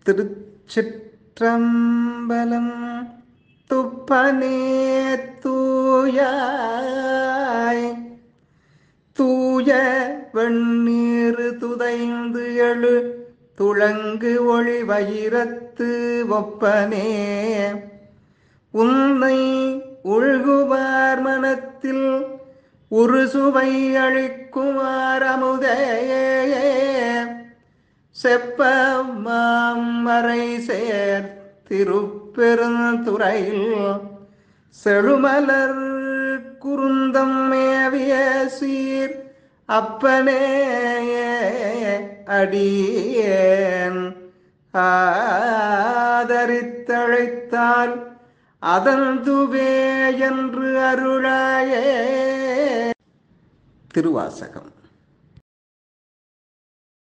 திருச்சிற்றம்பலம் துப்பனே தூயாய் தூய வெண்ணீர் துதைந்து எழு துளங்கு ஒளி வயிரத்து ஒப்பனே உன்னை உள்குவார் மனத்தில் ஒரு சுவை அளிக்குமார் அமுதே செப்பமாம் மறை சேர் திருப்பெருந்துறையில் செழுமலர் குருந்தம் மேவிய சீர் அப்பனே அடியேன் ஆதரித்தழைத்தால் அதந்துவே என்று அருளாயே திருவாசகம்